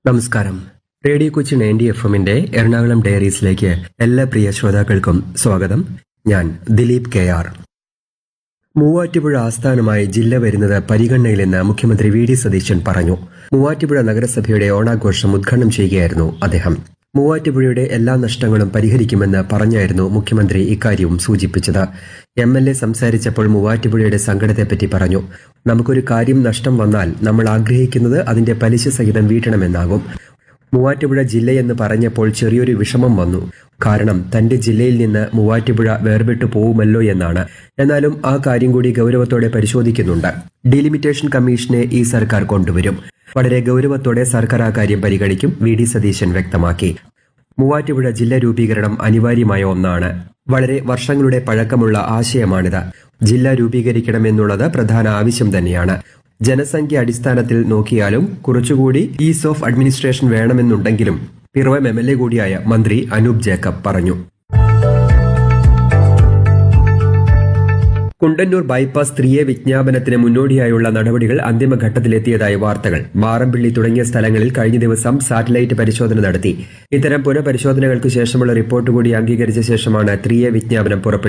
നമസ്കാരം radio Kochi ninety F എമ്മിന്റെ എറണാകുളം ഡയറീസിലേക്ക് എല്ലാ പ്രിയ ശ്രോതാക്കൾക്കും സ്വാഗതം ഞാൻ ദിലീപ് കെ ആർ മൂവാറ്റുപുഴ ആസ്ഥാനമായി ജില്ല വരുന്നത് പരിഗണനയിലെന്ന് മുഖ്യമന്ത്രി വി ഡി സതീശൻ പറഞ്ഞു മൂവാറ്റുപുഴ നഗരസഭയുടെ ഓണാഘോഷം ഉദ്ഘാടനം ചെയ്യുകയായിരുന്നു അദ്ദേഹം മൂവാറ്റുപുഴയുടെ എല്ലാ നഷ്ടങ്ങളും പരിഹരിക്കുമെന്ന് പറഞ്ഞായിരുന്നു മുഖ്യമന്ത്രി ഇക്കാര്യവും സൂചിപ്പിച്ചത് എം എൽ എ സംസാരിച്ചപ്പോൾ മൂവാറ്റുപുഴയുടെ സങ്കടത്തെപ്പറ്റി പറഞ്ഞു നമുക്കൊരു കാര്യം നഷ്ടം വന്നാൽ നമ്മൾ ആഗ്രഹിക്കുന്നത് അതിന്റെ പലിശ സഹിതം വീട്ടണമെന്നാകും മൂവാറ്റുപുഴ ജില്ലയെന്ന് പറഞ്ഞപ്പോൾ ചെറിയൊരു വിഷമം വന്നു കാരണം തന്റെ ജില്ലയിൽ നിന്ന് മൂവാറ്റുപുഴ വേർപെട്ടു പോവുമല്ലോ എന്നാണ് എന്നാലും ആ കാര്യം കൂടി ഗൗരവത്തോടെ പരിശോധിക്കുന്നുണ്ട് ഡീലിമിറ്റേഷൻ കമ്മീഷനെ ഈ സർക്കാർ കൊണ്ടുവരും വളരെ ഗൗരവത്തോടെ സർക്കാർ ആ കാര്യം പരിഗണിക്കും വി ഡി സതീശൻ വ്യക്തമാക്കി മൂവാറ്റുപുഴ ജില്ല രൂപീകരണം അനിവാര്യമായ ഒന്നാണ് വളരെ വർഷങ്ങളുടെ പഴക്കമുള്ള ആശയമാണിത് ജില്ല രൂപീകരിക്കണമെന്നുള്ളത് പ്രധാന ആവശ്യം തന്നെയാണ് ജനസംഖ്യ അടിസ്ഥാനത്തിൽ നോക്കിയാലും കുറച്ചുകൂടി ഈസ് ഓഫ് അഡ്മിനിസ്ട്രേഷൻ വേണമെന്നുണ്ടെങ്കിലും പിറവം എം എൽ എ കൂടിയായ മന്ത്രി അനൂപ് ജേക്കബ് പറഞ്ഞു കുണ്ടന്നൂർ ബൈപ്പാസ് സ്ത്രീയെ വിജ്ഞാപനത്തിന് മുന്നോടിയായുള്ള നടപടികൾ അന്തിമഘട്ടത്തിലെത്തിയതായി വാർത്തകൾ മാറമ്പിള്ളി തുടങ്ങിയ സ്ഥലങ്ങളിൽ കഴിഞ്ഞ ദിവസം സാറ്റലൈറ്റ് പരിശോധന നടത്തി ഇത്തരം പുനഃപരിശോധനകൾക്ക് ശേഷമുള്ള റിപ്പോർട്ട് കൂടി അംഗീകരിച്ച ശേഷമാണ് ത്രിയെ വിജ്ഞാപനം പുറപ്പെടുവിച്ചത്